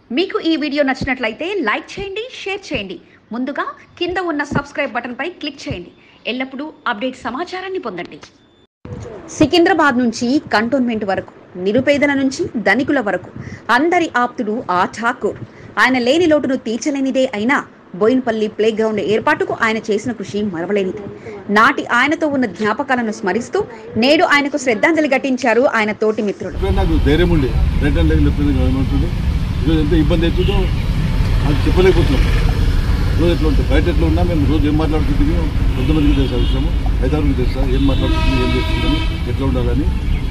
మీకు ఈ వీడియో నచ్చినట్లయితే లైక్ చేయండి షేర్ చేయండి ముందుగా కింద ఉన్న సబ్స్క్రైబ్ బటన్పై క్లిక్ చేయండి ఎల్లప్పుడూ అప్డేట్ సమాచారాన్ని పొందండి సికింద్రాబాద్ నుంచి కంటోన్మెంట్ వరకు నిరుపేదల నుంచి ధనికుల వరకు అందరి ఆప్తుడు ఆ ఠాకూర్ ఆయన లేని లోటును తీర్చలేనిదే అయినా బోయిన్పల్లి ప్లే గ్రౌండ్ ఏర్పాటుకు ఆయన చేసిన కృషి మరవలేనిది నాటి ఆయనతో ఉన్న జ్ఞాపకాలను స్మరిస్తూ నేడు ఆయనకు శ్రద్ధాంజలి ఘటించారు ఆయన తోటి మిత్రుడు ఎప్పుడైనా నాకు ధైర్యం ఉండే రైట్ హ్యాండ్ లెగ్ ఎప్పుడైనా ఏమవుతుంది ఈరోజు ఎంత ఇబ్బంది అవుతుందో అది చెప్పలేకపోతున్నాం రోజు ఎట్లా ఉంటుంది బయట ఎట్లా ఉన్నా మేము రోజు ఏం మాట్లాడుతుంది కొంతమందికి తెలుసు ఆ విషయము హైదరాబాద్కి తెలుసా ఏం మాట్లాడుతుంది ఏం చేస్తుందని ఎట్లా ఉండాలని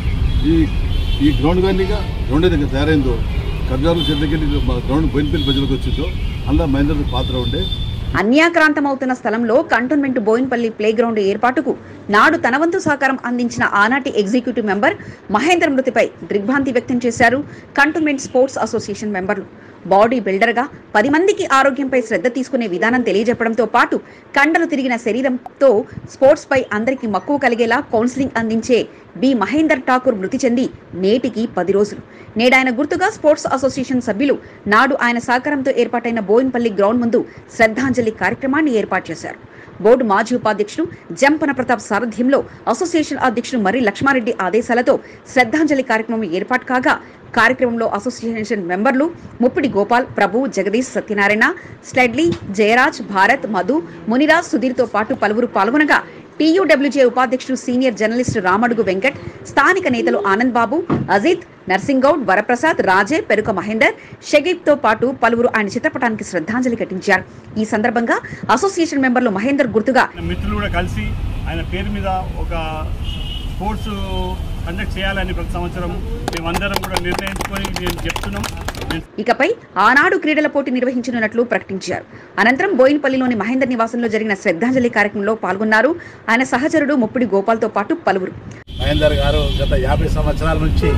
ఈ ఈ గ్రౌండ్ కానీ గ్రౌండ్ ఏదైతే తయారైందో కబ్జాలు చెట్లకెళ్ళి మా గ్రౌండ్ బయలుపల్లి ప్రజలకు వచ్చిందో అందులో మహేందర్ పాత్ర ఉండే అన్యాక్రాంతమవుతున్న స్థలంలో కంటోన్మెంట్ బోయిన్పల్లి ప్లే గ్రౌండ్ ఏర్పాటుకు నాడు తన వంతు సహకారం అందించిన ఆనాటి ఎగ్జిక్యూటివ్ మెంబర్ మహేందర్ మృతిపై దిగ్భ్రాంతి వ్యక్తం చేశారు కంటోన్మెంట్ స్పోర్ట్స్ అసోసియేషన్ మెంబర్లు బాడీ బిల్డర్గా పది మందికి ఆరోగ్యంపై శ్రద్ధ తీసుకునే విధానం తెలియజెప్పడంతో పాటు కండలు తిరిగిన శరీరంతో స్పోర్ట్స్ పై అందరికీ మక్కువ కలిగేలా కౌన్సిలింగ్ అందించే బి మహేందర్ ఠాకూర్ మృతి చెంది నేటికి పది రోజులు నేడాయన గుర్తుగా స్పోర్ట్స్ అసోసియేషన్ సభ్యులు నాడు ఆయన సహకారంతో ఏర్పాటైన బోయిన్పల్లి గ్రౌండ్ ముందు శ్రద్ధాంజలి కార్యక్రమాన్ని ఏర్పాటు చేశారు బోర్డు మాజీ ఉపాధ్యక్షుడు జంపన ప్రతాప్ సారథ్యంలో అసోసియేషన్ అధ్యక్షుడు మర్రి లక్ష్మారెడ్డి ఆదేశాలతో శ్రద్ధాంజలి కార్యక్రమం ఏర్పాటు కాగా కార్యక్రమంలో అసోసియేషన్ మెంబర్లు ముప్పిడి గోపాల్ ప్రభు జగదీష్ సత్యనారాయణ స్లెడ్లీ జయరాజ్ భారత్ మధు మునిరాజ్ సుధీర్తో పాటు పలువురు పాల్గొనగా టీయూడబ్ల్యూజే ఉపాధ్యక్షుడు సీనియర్ జర్నలిస్టు రామడుగు వెంకట్ స్థానిక నేతలు ఆనంద్ బాబు అజిత్ నర్సింగ్ గౌడ్ వరప్రసాద్ రాజే పెరుక మహేందర్ షగీబ్ తో పాటు పలువురు ఆయన చిత్రపటానికి శ్రద్ధాంజలి ఘటించారు ఈ సందర్భంగా అసోసియేషన్ మెంబర్లు మహేందర్ గుర్తుగా ఆయన మిత్రులు కూడా కలిసి ఆయన పేరు మీద ఒక స్పోర్ట్స్ కండక్ట్ చేయాలని ప్రతి సంవత్సరం మేమందరం కూడా నిర్ణయించుకొని మేము చెప్తున్నాం మేము ఇకపై ఆనాడు క్రీడల పోటీ నిర్వహించనున్నట్లు ప్రకటించారు అనంతరం బోయిన్పల్లిలోని మహేందర్ నివాసంలో జరిగిన శ్రద్ధాంజలి కార్యక్రమంలో పాల్గొన్నారు ఆయన సహచరుడు ముప్పిడి గోపాల్తో పాటు పలువురు మహేందర్ గారు గత యాభై సంవత్సరాల నుంచి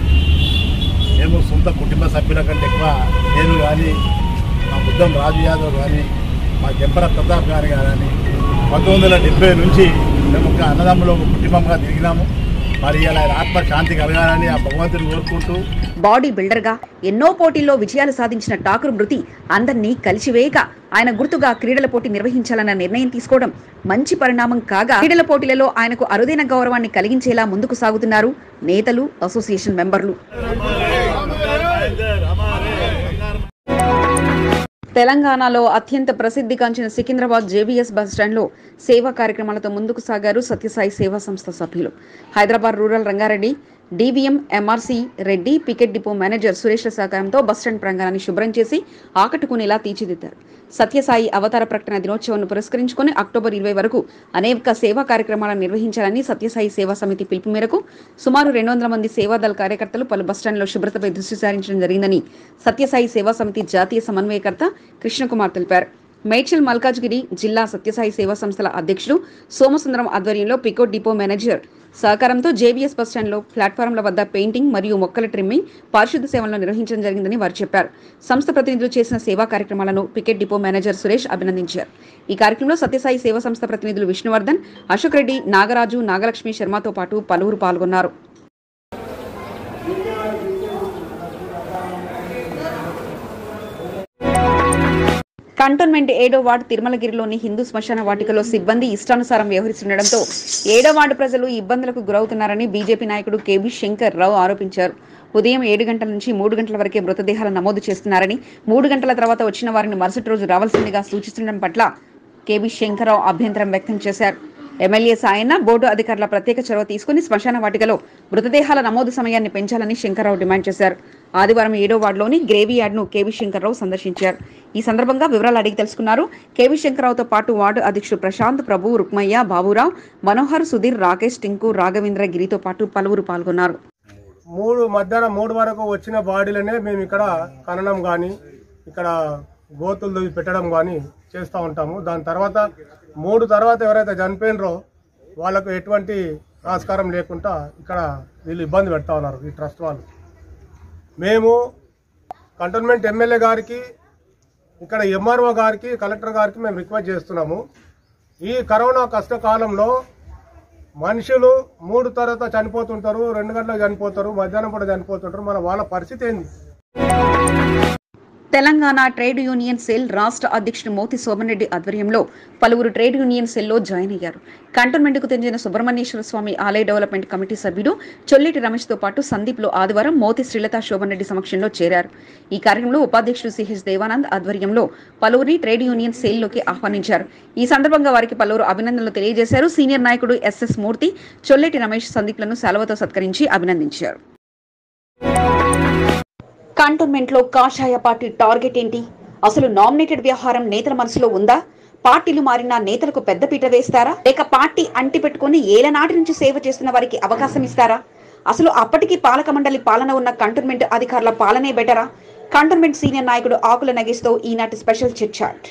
మేము సొంత కుటుంబ సభ్యుల కంటే ఎక్కువ నేను కానీ మా బుద్ధం రాజు యాదవ్ కానీ మా జంపర ప్రతాప్ గారు కానీ పంతొమ్మిది వందల డెబ్బై నుంచి మేము ఒక అన్నదమ్ములో ఒక కుటుంబంగా తిరిగినాము మరి ఇలా ఆయన ఆత్మ శాంతి కలగాలని ఆ భగవంతుని కోరుకుంటూ బాడీ బిల్డర్ గా ఎన్నో పోటీల్లో విజయాలు సాధించిన ఠాకూర్ మృతి అందరినీ కలిసివేయక ఆయన గుర్తుగా క్రీడల పోటీ నిర్వహించాలన్న నిర్ణయం తీసుకోవడం మంచి పరిణామం కాగా క్రీడల పోటీలలో ఆయనకు అరుదైన గౌరవాన్ని కలిగించేలా ముందుకు సాగుతున్నారు నేతలు అసోసియేషన్ మెంబర్లు తెలంగాణలో అత్యంత ప్రసిద్ధిగాంచిన సికింద్రాబాద్ జేబీఎస్ బస్ స్టాండ్లో సేవా కార్యక్రమాలతో ముందుకు సాగారు సత్యసాయి సేవా సంస్థ సభ్యులు Hyderabad rural Rangareddy DVM MRC Reddy Picket depot manager సురేష్ల సహకారంతో బస్టాండ్ ప్రాంగణాన్ని శుభ్రం చేసి ఆకట్టుకునేలా తీర్చిదిద్దారు సత్యసాయి అవతార ప్రకటన దినోత్సవాన్ని పురస్కరించుకుని అక్టోబర్ ఇరవై వరకు అనేక సేవా కార్యక్రమాలను నిర్వహించాలని సత్యసాయి సేవా సమితి పిలుపు మేరకు సుమారు రెండు వందల మంది సేవాదళ కార్యకర్తలు పలు బస్టాండ్లో శుభ్రతపై దృష్టి సారించడం జరిగిందని సత్యసాయి సేవా సమితి జాతీయ సమన్వయకర్త కృష్ణకుమార్ తెలిపారు మేడ్చల్ మల్కాజ్గిరి జిల్లా సత్యసాయి సేవా సంస్థల అధ్యక్షుడు సోమసుందరం ఆధ్వర్యంలో పికో డిపో మేనేజర్ సహకారంతో జేబీఎస్ బస్టాండ్లో ప్లాట్ఫారంల వద్ద పెయింటింగ్ మరియు మొక్కల ట్రిమ్మింగ్ పారిశుద్ధ సేవలను నిర్వహించడం జరిగిందని వారు చెప్పారు సంస్థ ప్రతినిధులు చేసిన సేవా కార్యక్రమాలను పికెట్ డిపో మేనేజర్ సురేష్ అభినందించారు ఈ కార్యక్రమంలో సత్యసాయి సేవా సంస్థ ప్రతినిధులు విష్ణువర్ధన్ అశోక్ రెడ్డి నాగరాజు నాగలక్ష్మి శర్మతో పాటు పలువురు పాల్గొన్నారు కంటోన్మెంట్ ఏడో వార్డు తిరుమలగిరిలోని హిందూ శ్మశాన వాటికలో సిబ్బంది ఇష్టానుసారం వ్యవహరిస్తుండటంతో ఏడో వార్డు ప్రజలు ఇబ్బందులకు గురవుతున్నారని బీజేపీ నాయకుడు కేబీ శంకర్ రావు ఆరోపించారు ఉదయం ఏడు గంటల నుంచి మూడు గంటల వరకే మృతదేహాలు నమోదు చేస్తున్నారని మూడు గంటల తర్వాత వచ్చిన వారిని మరుసటి రోజు రావాల్సిందిగా సూచిస్తుండడం పట్ల కేబీ శంకర్రావు అభ్యంతరం వ్యక్తం చేశారు ఎమ్మెల్యే సాయన్న బోర్డు అధికారుల ప్రత్యేక చొరవ తీసుకుని శ్మశాన వాటికలో మృతదేహాల నమోదు సమయాన్ని పెంచాలని శంకర్రావు డిమాండ్ చేశారు ఆదివారం ఏడో వార్డులోని గ్రేవీ యార్డ్ను కేవీ శంకర్రావు సందర్శించారు ఈ సందర్భంగా వివరాలు అడిగి తెలుసుకున్నారు కేవీ శంకర్రావుతో పాటు వార్డు అధ్యక్షుడు ప్రశాంత్ ప్రభు రుక్మయ్య బాబురావు మనోహర్ సుధీర్ రాకేష్ టింకు రాఘవేంద్ర గిరితో పాటు పలువురు పాల్గొన్నారు మూడు మధ్యాహ్నం మూడు వరకు వచ్చిన బాడీలనే మేము ఇక్కడ కనడం కానీ ఇక్కడ గోతులు తవ్వి పెట్టడం కానీ చేస్తూ ఉంటాము దాని తర్వాత మూడు తర్వాత ఎవరైతే చనిపోయినరో వాళ్ళకు ఎటువంటి ఆస్కారం లేకుండా ఇక్కడ వీళ్ళు ఇబ్బంది పెడతా ఉన్నారు ఈ ట్రస్ట్ వాళ్ళు మేము కంటోన్మెంట్ ఎమ్మెల్యే గారికి ఇక్కడ ఎంఆర్ఓ గారికి కలెక్టర్ గారికి మేము రిక్వెస్ట్ చేస్తున్నాము ఈ కరోనా కష్టకాలంలో మనుషులు మూడు తర్వాత చనిపోతుంటారు రెండు గంటలకు చనిపోతారు మధ్యాహ్నం పూట చనిపోతుంటారు మన వాళ్ళ పరిస్థితి ఏంది తెలంగాణ ట్రేడ్ యూనియన్ సెల్ రాష్ట్ర అధ్యక్షుడు మోతి శోభన్ రెడ్డి ఆధ్వర్యంలో పలువురు ట్రేడ్ యూనియన్ సెల్లో జాయిన్ అయ్యారు కంటోన్మెంట్కు చెందిన సుబ్రహ్మణ్యేశ్వర స్వామి ఆలయ డెవలప్మెంట్ కమిటీ సభ్యుడు చొల్లిటి రమేష్తో పాటు సందీప్లో ఆదివారం మోతి శ్రీలత శోభన్ రెడ్డి సమక్షంలో చేరారు ఈ కార్యక్రమంలో ఉపాధ్యక్షుడు సిహెచ్ దేవానంద్ ఆధ్వర్యంలో పలువురిని ట్రేడ్ యూనియన్ సెల్లోకి ఆహ్వానించారు ఈ సందర్భంగా వారికి పలువురు అభినందనలు తెలియజేశారు సీనియర్ నాయకుడు ఎస్ఎస్ మూర్తి చొల్లిటి రమేష్ సందీప్లను సెలవుతో సత్కరించి అభినందించారు కంటోన్మెంట్ లో కాషాయ పార్టీ టార్గెట్ ఏంటి అసలు నామినేటెడ్ వ్యవహారం నేతల మనసులో ఉందా పార్టీలు మారిన నేతలకు పెద్దపీట వేస్తారా లేక పార్టీ అంటి పెట్టుకుని ఏలనాటి నుంచి సేవ చేస్తున్న వారికి అవకాశం ఇస్తారా అసలు అప్పటికి పాలక మండలి పాలన ఉన్న కంటోన్మెంట్ అధికారుల పాలనే బెటరా కంటోన్మెంట్ సీనియర్ నాయకుడు ఆకుల నగేష్తో ఈనాటి స్పెషల్ చిట్ చాట్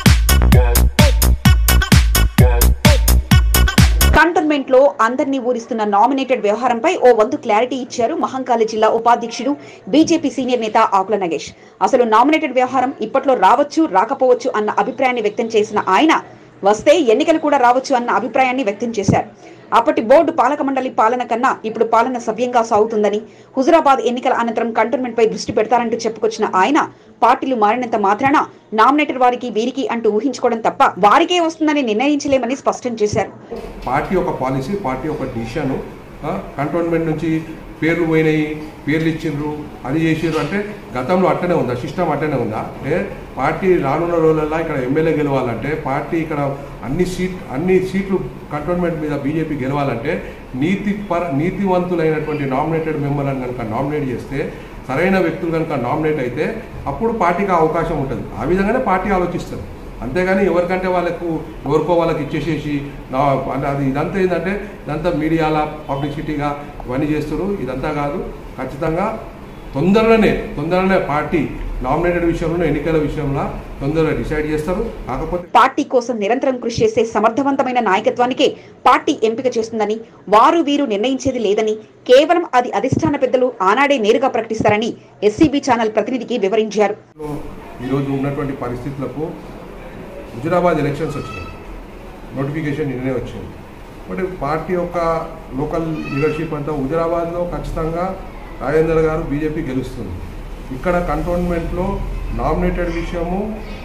కంటోన్మెంట్ లో అందరినీ ఊరిస్తున్న నామినేటెడ్ వ్యవహారంపై ఓ వంతు క్లారిటీ ఇచ్చారు మహంకాళి జిల్లా ఉపాధ్యక్షుడు బీజేపీ సీనియర్ నేత ఆకుల నగేష్ అసలు నామినేటెడ్ వ్యవహారం ఇప్పట్లో రావచ్చు రాకపోవచ్చు అన్న అభిప్రాయాన్ని వ్యక్తం చేసిన ఆయన వస్తే ఎన్నికలు కూడా రావచ్చు అన్న అభిప్రాయాన్ని వ్యక్తం చేశారు అప్పటి బోర్డు పాలక మండలి పాలన కన్నా ఇప్పుడు పాలన సవ్యంగా సాగుతుందని హుజురాబాద్ ఎన్నికల అనంతరం కంటోన్మెంట్ పై దృష్టి పెడతారంటూ చెప్పుకొచ్చిన ఆయన పార్టీలు మారినంత మాత్రాన నామినేటెడ్ వారికి వీరికి అంటూ ఊహించుకోవడం తప్ప వారికే వస్తుందని నిర్ణయించలేమని స్పష్టం చేశారు పార్టీ ఒక పాలసీ పార్టీ ఒక డిసిషన్ కంటోన్మెంట్ నుంచి పేర్లు పోయినాయి పేర్లు ఇచ్చిండ్రు అది చేసిండ్రు అంటే గతంలో అట్టనే ఉందా సిస్టమ్ అట్టనే ఉందా అంటే పార్టీ రానున్న రోజులలో ఇక్కడ ఎమ్మెల్యే గెలవాలంటే పార్టీ ఇక్కడ అన్ని సీట్ అన్ని సీట్లు కంటోన్మెంట్ మీద బీజేపీ గెలవాలంటే నీతి పర నీతివంతులైనటువంటి నామినేటెడ్ మెంబర్లను కనుక నామినేట్ చేస్తే సరైన వ్యక్తులు కనుక నామినేట్ అయితే అప్పుడు పార్టీకి ఆ అవకాశం ఉంటుంది ఆ విధంగానే పార్టీ ఆలోచిస్తుంది అంతేగాని ఎవరికంటే వాళ్ళకు ఎవరికో వాళ్ళకి ఇచ్చేసేసి నా అంటే అది ఇదంతా ఏంటంటే ఇదంతా మీడియాల పబ్లిసిటీగా ఇవన్నీ చేస్తారు ఇదంతా కాదు ఖచ్చితంగా తొందరలోనే తొందరలోనే పార్టీ నామినేటెడ్ విషయంలో ఎన్నికల విషయంలో తొందరగా డిసైడ్ చేస్తారు కాకపోతే పార్టీ కోసం నిరంతరం కృషి చేసే సమర్థవంతమైన నాయకత్వానికే పార్టీ ఎంపిక చేస్తుందని వారు వీరు నిర్ణయించేది లేదని కేవలం అది అధిష్టాన పెద్దలు ఆనాడే నేరుగా ప్రకటిస్తారని ఎస్సీబీ ఛానల్ ప్రతినిధికి వివరించారు ఈరోజు ఉన్నటువంటి పరిస్థితులకు హుజురాబాద్ ఎలక్షన్స్ వచ్చినాయి నోటిఫికేషన్ నిన్నే వచ్చింది బట్ పార్టీ యొక్క లోకల్ లీడర్షిప్ అంతా హుజురాబాద్లో ఖచ్చితంగా రాజేందర్ గారు బీజేపీ గెలుస్తుంది ఇక్కడ కంటోన్మెంట్లో నామినేటెడ్ విషయము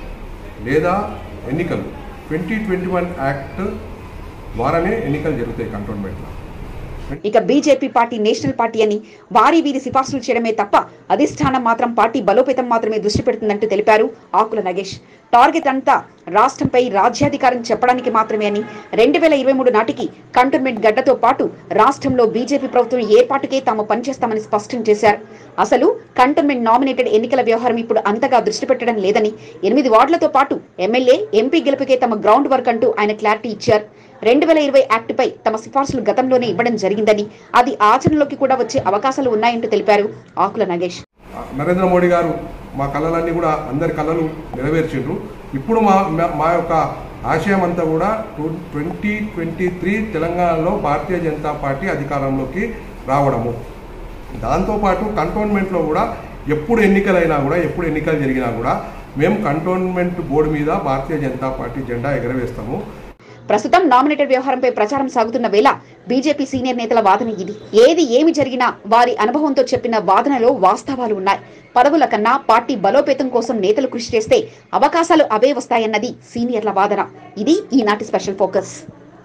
లేదా ఎన్నికలు ట్వంటీ ట్వంటీ వన్ యాక్ట్ ద్వారానే ఎన్నికలు జరుగుతాయి కంటోన్మెంట్లో ఇక బీజేపీ పార్టీ నేషనల్ పార్టీ అని వారి వీరి సిఫార్సులు చేయడమే తప్ప అధిష్టానం మాత్రం పార్టీ బలోపేతం మాత్రమే దృష్టి పెడుతుందంటూ తెలిపారు ఆకుల నగేష్ టార్గెట్ అంతా రాష్ట్రంపై రాజ్యాధికారం చెప్పడానికి మాత్రమే అని రెండు వేల ఇరవై మూడు నాటికి కంటోన్మెంట్ గడ్డతో పాటు రాష్ట్రంలో బీజేపీ ప్రభుత్వం ఏర్పాటుకే తాము పనిచేస్తామని స్పష్టం చేశారు అసలు కంటోన్మెంట్ నామినేటెడ్ ఎన్నికల వ్యవహారం ఇప్పుడు అంతగా దృష్టి పెట్టడం లేదని ఎనిమిది వార్డులతో పాటు ఎమ్మెల్యే ఎంపీ గెలుపుకే తమ గ్రౌండ్ వర్క్ అంటూ ఆయన క్లారిటీ ఇచ్చారు రెండు వేల ఇరవై యాక్ట్పై తమ సిఫార్సులు గతంలోనే ఇవ్వడం జరిగిందని అది ఆచరణలోకి కూడా వచ్చే అవకాశాలు ఉన్నాయంటూ తెలిపారు ఆకుల నగేష్ నరేంద్ర మోడీ గారు మా కళలన్నీ కూడా అందరి కళలు నెరవేర్చిండ్రు ఇప్పుడు మా మా- మా యొక్క ఆశయం అంతా కూడా ట్వంటీ ట్వంటీ త్రీ తెలంగాణలో భారతీయ జనతా పార్టీ అధికారంలోకి రావడము దాంతోపాటు కంటోన్మెంట్లో కూడా ఎప్పుడు ఎన్నికలైనా కూడా ఎప్పుడు ఎన్నికలు జరిగినా కూడా మేము కంటోన్మెంట్ బోర్డు మీద భారతీయ జనతా పార్టీ జెండా ఎగరవేస్తాము ప్రస్తుతం నామినేటెడ్ వ్యవహారంపై ప్రచారం సాగుతున్న వేళ బీజేపీ సీనియర్ నేతల వాదన ఇది ఏది ఏమి జరిగినా వారి అనుభవంతో చెప్పిన వాదనలో వాస్తవాలు ఉన్నాయి పదవుల కన్నా పార్టీ బలోపేతం కోసం నేతలు కృషి చేస్తే అవకాశాలు అవే వస్తాయన్నది సీనియర్ల వాదన ఇది ఈనాటి స్పెషల్ ఫోకస్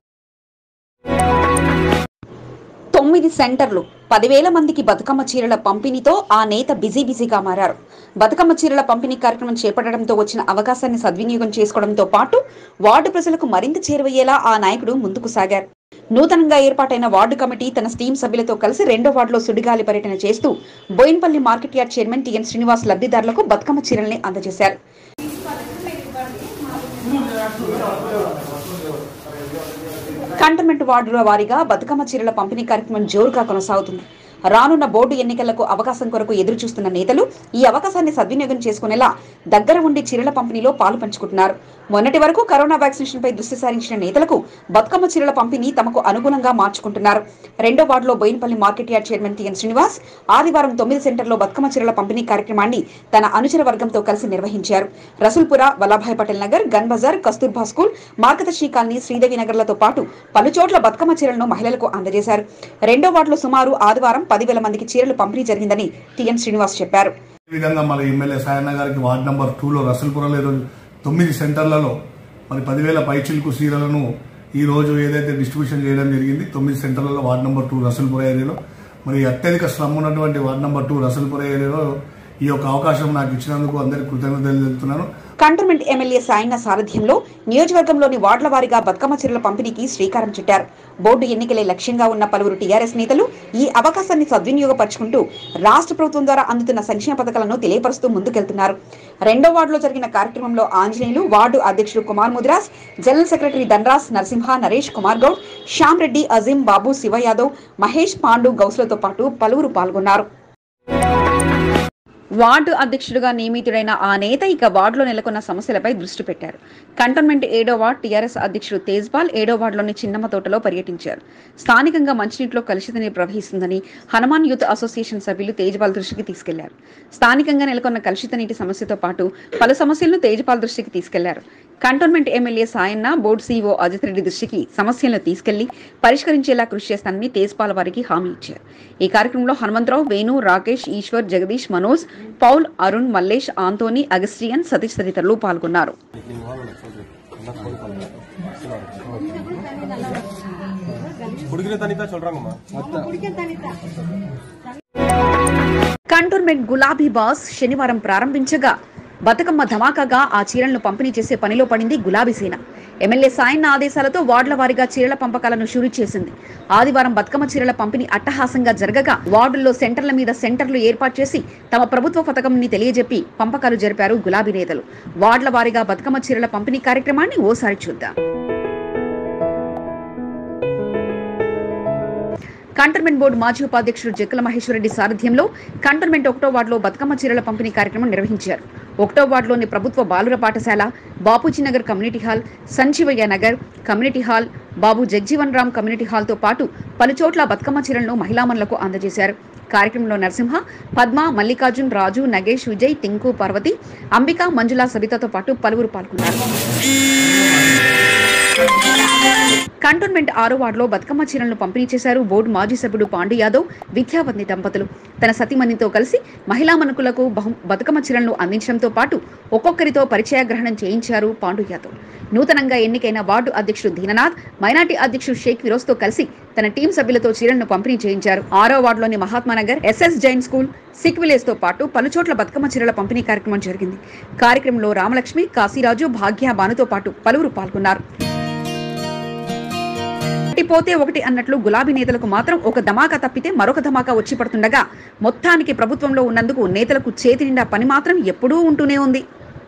తొమ్మిది సెంటర్లు పదివేల మందికి బతుకమ్మ చీరల పంపిణీతో ఆ నేత బిజీ బిజీగా మారారు బతుకమ్మ చీరల పంపిణీ కార్యక్రమం చేపట్టడంతో వచ్చిన అవకాశాన్ని సద్వినియోగం చేసుకోవడంతో పాటు వార్డు ప్రజలకు మరింత చేరువయ్యేలా ఆ నాయకుడు ముందుకు సాగారు నూతనంగా ఏర్పాటైన వార్డు కమిటీ తన స్టీమ్ సభ్యులతో కలిసి రెండో వార్డులో సుడిగాలి పర్యటన చేస్తూ Bowenpally market yard chairman TN Srinivas లబ్ధిదారులకు బతుకమ్మ చీరల్ని అందజేశారు కంటోన్మెంట్ వార్డుల వారీగా బతుకమ్మ చీరల పంపిణీ కార్యక్రమం జోరుగా కొనసాగుతుంది రానున్న బోర్డు ఎన్నికలకు అవకాశం కొరకు ఎదురు చూస్తున్న నేతలు ఈ అవకాశాన్ని సద్వినియోగం చేసుకునేలా దగ్గర ఉండి చీరల పంపిణీలో పాలు పంచుకుంటున్నారు మొన్నటి వరకు కరోనా వ్యాక్సినేషన్ పై దృష్టి సారించిన నేతలకు బతుకమ్మ చీరల పంపిణీ తమకు అనుగుణంగా మార్చుకుంటున్నారు రెండో వార్డులో Bowenpally market yard chairman TN Srinivas ఆదివారం తొమ్మిది సెంటర్లో బతుకమ్మ చీరల పంపిణీ కార్యక్రమాన్ని తన అనుచర వర్గంతో కలిసి నిర్వహించారు Rasoolpura Vallabhbhai Patel Nagar Gun Bazaar Kasturba school Margadarsi colony Sridevi నగర్లతో పాటు పలు చోట్ల బతుకమ్మ చీరలను మహిళలకు అందజేశారు రెండో వార్డులో సుమారు ఆదివారం పదివేల మందికి చీరలు పంపిణీ జరిగిందని టీఎం శ్రీనివాస్ చెప్పారు ఈ విధంగా మన ఎమ్మెల్యే సాయన్న గారికి వార్డు నంబర్ టూలో రసల్పురంలో ఈరోజు తొమ్మిది సెంటర్లలో మరి పదివేల పైచిల్కు సీరలను ఈ రోజు ఏదైతే డిస్ట్రిబ్యూషన్ చేయడం జరిగింది తొమ్మిది సెంటర్లలో వార్డు నంబర్ టూ రసల్పుర ఏరియాలో మరి అత్యధిక శ్రమ ఉన్నటువంటి వార్డు నంబర్ టూ రసల్పుర ఏరియాలో ఈ యొక్క అవకాశం నాకు ఇచ్చినందుకు అందరికీ కృతజ్ఞతలు తెలుపుతున్నాను కంటోన్మెంట్ ఎమ్మెల్యే సాయన్న సారథ్యంలో నియోజకవర్గంలోని వార్డుల వారీగా బతుకమ్మ చీరల పంపిణీకి శ్రీకారం చుట్టారు బోర్డు ఎన్నికలే లక్ష్యంగా ఉన్న పలువురు టీఆర్ఎస్ నేతలు ఈ అవకాశాన్ని సద్వినియోగపరుచుకుంటూ రాష్ట్ర ప్రభుత్వం ద్వారా అందుతున్న సంక్షేమ పథకాలను తెలియపరుస్తూ ముందుకెళ్తున్నారు రెండో వార్డులో జరిగిన కార్యక్రమంలో ఆంజనేయులు వార్డు అధ్యక్షుడు కుమార్ ముదిరాజ్ జనరల్ సెక్రటరీ ధనరాజ్ నరసింహ నరేష్ కుమార్ గౌడ్ శ్యామ్ రెడ్డి అజీం బాబు శివ యాదవ్ మహేష్ పాండు గౌస్లతో పాటు పలువురు పాల్గొన్నారు వార్డు అధ్యక్షుడిగా నియమితుడైన ఆ నేత ఇక వార్డులో నెలకొన్న సమస్యలపై దృష్టి పెట్టారు కంటోన్మెంట్ ఏడో వార్డు టీఆర్ఎస్ అధ్యక్షుడు తేజ్పాల్ ఏడో వార్డులోని చిన్నమ్మ తోటలో పర్యటించారు స్థానికంగా మంచినీటిలో కలుషిత నీరు ప్రవహిస్తుందని హనుమాన్ యూత్ అసోసియేషన్ సభ్యులు తేజ్పాల్ దృష్టికి తీసుకెళ్లారు స్థానికంగా నెలకొన్న కలుషిత నీటి సమస్యతో పాటు పలు సమస్యలను తేజ్పాల్ దృష్టికి తీసుకెళ్లారు cantonment MLA Sayanna board CEO Ajit Reddy దృష్టికి సమస్యలను తీసుకెళ్లి పరిష్కరించేలా కృషి చేస్తానని తేజ్పాల్ వారికి హామీ ఇచ్చారు ఈ కార్యక్రమంలో Hanumantharao Venu Rakesh Eshwar Jagadish Manoj Paul Arun Mallesh Anthony Augustine Satish తదితరులు పాల్గొన్నారు కంటోన్మెంట్ గులాబీ బాస్ శనివారం ప్రారంభించగా బతుకమ్మ ధమాకాగా ఆ చీరలను పంపిణీ చేసే పనిలో పడింది గులాబీ సేన ఎమ్మెల్యే సాయన్న ఆదేశాలతో వార్డుల వారీగా చీరల పంపకాలను షురూ చేసింది ఆదివారం బతుకమ్మ చీరల పంపిణీ అట్టహాసంగా జరగగా వార్డుల్లో సెంటర్ల మీద సెంటర్లు ఏర్పాటు చేసి తమ ప్రభుత్వ పథకంని తెలియజెప్పి పంపకాలు జరిపారు గులాబీ నేతలు వార్డుల వారీగా బతుకమ్మ చీరల పంపిణీ కార్యక్రమాన్ని ఓసారి చూద్దాం కంటోన్మెంట్ బోర్డు మాజీ ఉపాధ్యక్షుడు జక్కల మహేశ్వరరెడ్డి సారథ్యంలో కంటోన్మెంట్ ఒకటో వార్డులో బతుకమ్మ చీరల పంపిణీ కార్యక్రమం నిర్వహించారు ఒకటో వార్డులోని ప్రభుత్వ బాలుర పాఠశాల Bapuji Nagar community hall Sanjeevaiah Nagar community hall Babu Jagjivan Ram community హాల్తో పాటు పలు చోట్ల బతుకమ్మ చీరలను మహిళామణులకు అందజేశారు కార్యక్రమంలో నరసింహ పద్మ మల్లికార్జున్ రాజు నగేష్ విజయ్ టింకు పార్వతి అంబిక మంజుల సబితతో పాటు పలువురు పాల్గొన్నారు కంటోన్మెంట్ ఆరో వార్డులో బతుకమ్మ చీరలను పంపిణీ చేశారు బోర్డు మాజీ సభ్యుడు పాండు యాదవ్ విద్యావతి దంపతులు తన సతీమణితో కలిసి మహిళా మనుకులకు బహు బతుకమ్మ చీరలను అందించడంతో పాటు ఒక్కొక్కరితో పరిచయ గ్రహణం చేయించారు పాండు యాదవ్ నూతనంగా ఎన్నికైన వార్డు అధ్యక్షుడు దీననాథ్ మైనార్టీ అధ్యక్షుడు షేక్ ఫిరోజ్తో కలిసి తన టీం సభ్యులతో చీరలను పంపిణీ చేయించారు ఆరో వార్డులోని Mahatmanagar SS Jain school Sikh village తో పాటు పలుచోట్ల బతుకమ్మ చీరల పంపిణీ కార్యక్రమం జరిగింది కార్యక్రమంలో రామలక్ష్మి కాశీరాజు భాగ్య భానుతో పాటు పలువురు పాల్గొన్నారు ఒకటి పోతే ఒకటి అన్నట్లు గులాబీ నేతలకు మాత్రం ఒక ధమాకా తప్పితే మరొక ధమాకా వచ్చి పడుతుండగా మొత్తానికి ప్రభుత్వంలో ఉన్నందుకు నేతలకు చేతి నిండా పని మాత్రం ఎప్పుడూ ఉంటూనే ఉంది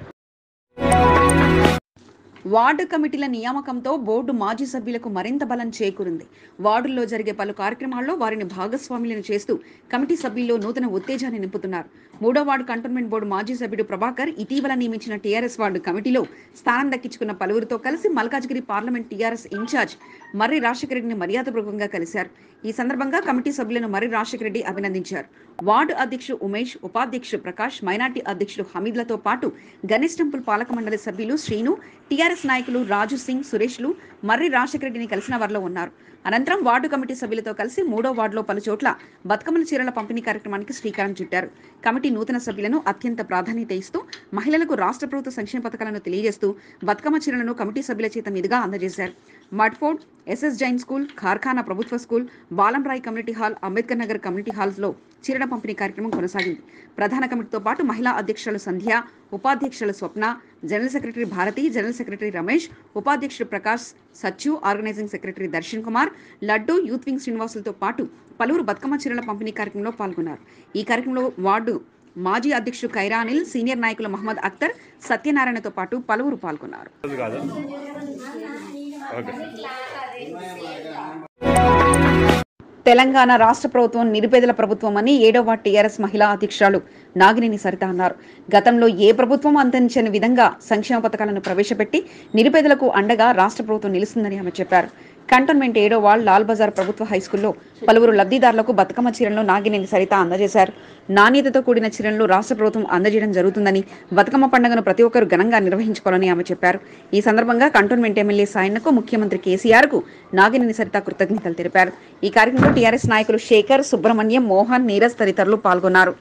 వార్డు కమిటీల నియామకంతో బోర్డు మాజీ సభ్యులకు మరింత బలం చేకూరింది వార్డుల్లో జరిగే పలు కార్యక్రమాల్లో వారిని భాగస్వాములను చేస్తూ కమిటీ సభ్యుల్లో నూతన ఉత్తేజాన్ని నింపుతున్నారు మూడో వార్డు కంటోన్మెంట్ బోర్డు మాజీ సభ్యుడు ప్రభాకర్ ఇటీవల నియమించిన టీఆర్ఎస్ వార్డు కమిటీలో స్థానం దక్కించుకున్న పలువురితో కలిసి Malkajgiri parliament TRS in charge Marri Rajasekhara రెడ్డిని మర్యాదపూర్వకంగా కలిశారు ఈ సందర్భంగా కమిటీ సభ్యులను మర్రి రాజశేఖర రెడ్డి అభినందించారు వార్డు అధ్యక్షుడు ఉమేష్ ఉపాధ్యక్షుడు ప్రకాష్ మైనార్టీ అధ్యక్షుడు హమీద్లతో పాటు గణేష్ టెంపుల్ పాలక మండలి సభ్యులు శ్రీను టీఆర్ఎస్ నాయకులు రాజు సింగ్ సురేష్లు మర్రి రాజశేఖర రెడ్డిని కలిసిన వారిలో ఉన్నారు అనంతరం వార్డు కమిటీ సభ్యులతో కలిసి మూడో వార్డులో పలు చోట్ల బతుకమ్మల చీరల పంపిణీ కార్యక్రమానికి శ్రీకారం చుట్టారు కమిటీ నూతన సభ్యులను అత్యంత ప్రాధాన్యత ఇస్తూ మహిళలకు రాష్ట్ర ప్రభుత్వ సంక్షేమ పథకాలను తెలియజేస్తూ బతుకమ్మ చీరలను కమిటీ సభ్యుల చేత మీదుగా అందజేశారు Mudfort SS Jain school Karkhana ప్రభుత్వ school Balamrai community hall Ambedkar Nagar community హాల్స్లో చీరల పంపిణీ కార్యక్రమం కొనసాగింది ప్రధాన కమిటీతో పాటు మహిళా అధ్యక్షులు సంధ్య ఉపాధ్యక్షులు Swapna general secretary Bharathi general secretary Ramesh ఉపాధ్యక్షుడు Prakash Sachu organising secretary Darshan Kumar Laddu youth wing శ్రీనివాసులతో పాటు పలువురు బతుకమ్మ చీరల పంపిణీ కార్యక్రమంలో పాల్గొన్నారు ఈ కార్యక్రమంలో వార్డు మాజీ అధ్యక్షుడు ఖైరానిల్ సీనియర్ నాయకులు మహమ్మద్ అఖ్తర్ సత్యనారాయణతో పాటు పలువురు పాల్గొన్నారు తెలంగాణ రాష్ట్ర ప్రభుత్వం నిరుపేదల ప్రభుత్వం అని ఏడవ టీఆర్ఎస్ మహిళా అధ్యక్షురాలు నాగినేని సరిత అన్నారు గతంలో ఏ ప్రభుత్వం అందించని విధంగా సంక్షేమ పథకాలను ప్రవేశపెట్టి నిరుపేదలకు అండగా రాష్ట్ర ప్రభుత్వం నిలుస్తుందని ఆమె చెప్పారు కంటోన్మెంట్ ఏడో వార్డ్ లాల్ బజార్ ప్రభుత్వ హైస్కూల్లో పలువురు లబ్ధిదారులకు బతుకమ్మ చీరలను నాగినేని సరిత అందజేశారు నాణ్యతతో కూడిన చీరలను రాష్ట్ర ప్రభుత్వం అందజేయడం జరుగుతుందని బతుకమ్మ పండుగను ప్రతి ఒక్కరూ ఘనంగా నిర్వహించుకోవాలని ఆమె చెప్పారు ఈ సందర్భంగా కంటోన్మెంట్ ఎమ్మెల్యే సాయన్నకు ముఖ్యమంత్రి కేసీఆర్ కు నాగినేని సరిత కృతజ్ఞతలు తెలిపారు ఈ కార్యక్రమంలో టీఆర్ఎస్ నాయకులు శేఖర్ సుబ్రహ్మణ్యం మోహన్ నీరజ్ తదితరులు పాల్గొన్నారు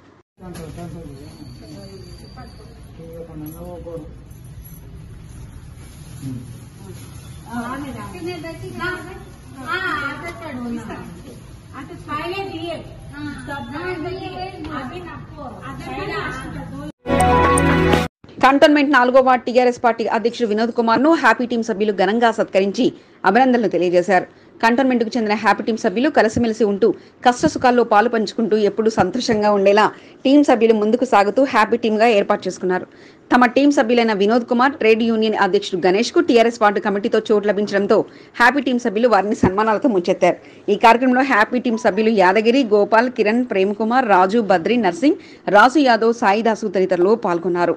కంటోన్మెంట్ నాలుగో వార్డ్ టీఆర్ఎస్ పార్టీ అధ్యక్షుడు వినోద్ కుమార్ ను హ్యాపీ టీం సభ్యులు ఘనంగా సత్కరించి అభినందనలు తెలియజేశారు కంటోన్మెంట్ కు చెందిన హ్యాపీ టీం సభ్యులు కలిసిమెలిసి ఉంటూ కష్ట సుఖాల్లో పాలు పంచుకుంటూ ఎప్పుడూ సంతోషంగా ఉండేలా టీం సభ్యులు ముందుకు సాగుతూ హ్యాపీ టీం గా ఏర్పాటు చేసుకున్నారు తమ టీం సభ్యులైన వినోద్ కుమార్ ట్రేడ్ యూనియన్ అధ్యక్షుడు గణేష్ కు టీఆర్ఎస్ వార్డు కమిటీతో చోటు లభించడంతో హ్యాపీ టీం సభ్యులు వారిని సన్మానాలతో ముంచెత్తారు ఈ కార్యక్రమంలో హ్యాపీ టీం సభ్యులు యాదగిరి గోపాల్ కిరణ్ ప్రేమ్ కుమార్ రాజు బద్రి నర్సింగ్ రాజు యాదవ్ సాయిదాసు తదితరులు పాల్గొన్నారు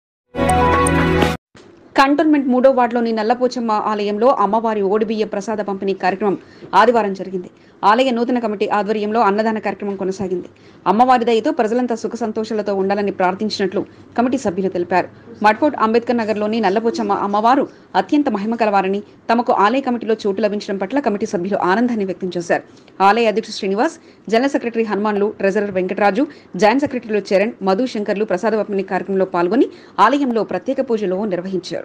కంటోన్మెంట్ మూడో వార్డులోని నల్లపోచమ్మ ఆలయంలో అమ్మవారి ఓడిబియ్య ప్రసాద పంపిణీ కార్యక్రమం ఆదివారం జరిగింది ఆలయ నూతన కమిటీ ఆధ్వర్యంలో అన్నదాన కార్యక్రమం కొనసాగింది అమ్మవారి దయతో ప్రజలంతా సుఖ సంతోషాలతో ఉండాలని ప్రార్థించినట్లు కమిటీ సభ్యులు తెలిపారు మడ్ఫోర్ట్ అంబేద్కర్ నగర్లోని నల్లపోచమ్మ అమ్మవారు అత్యంత మహిమ కలవారని తమకు ఆలయ కమిటీలో చోటు లభించడం పట్ల కమిటీ సభ్యులు ఆనందాన్ని వ్యక్తం చేశారు ఆలయ అధ్యక్షుడు శ్రీనివాస్ జనరల్ సెక్రటరీ హనుమాన్లు ట్రెజరర్ వెంకటరాజు జాయింట్ సెక్రటరీలు చరణ్ మధు శంకర్లు ప్రసాద పంపిణీ కార్యక్రమంలో పాల్గొని ఆలయంలో ప్రత్యేక పూజలు నిర్వహించారు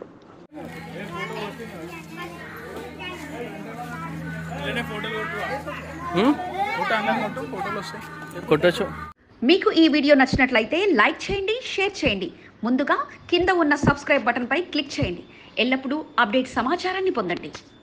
కొట్టచ్చు మీకు ఈ వీడియో నచ్చినట్లయితే లైక్ చేయండి షేర్ చేయండి ముందుగా కింద ఉన్న సబ్స్క్రైబ్ బటన్పై క్లిక్ చేయండి ఎల్లప్పుడూ అప్డేట్ సమాచారాన్ని పొందండి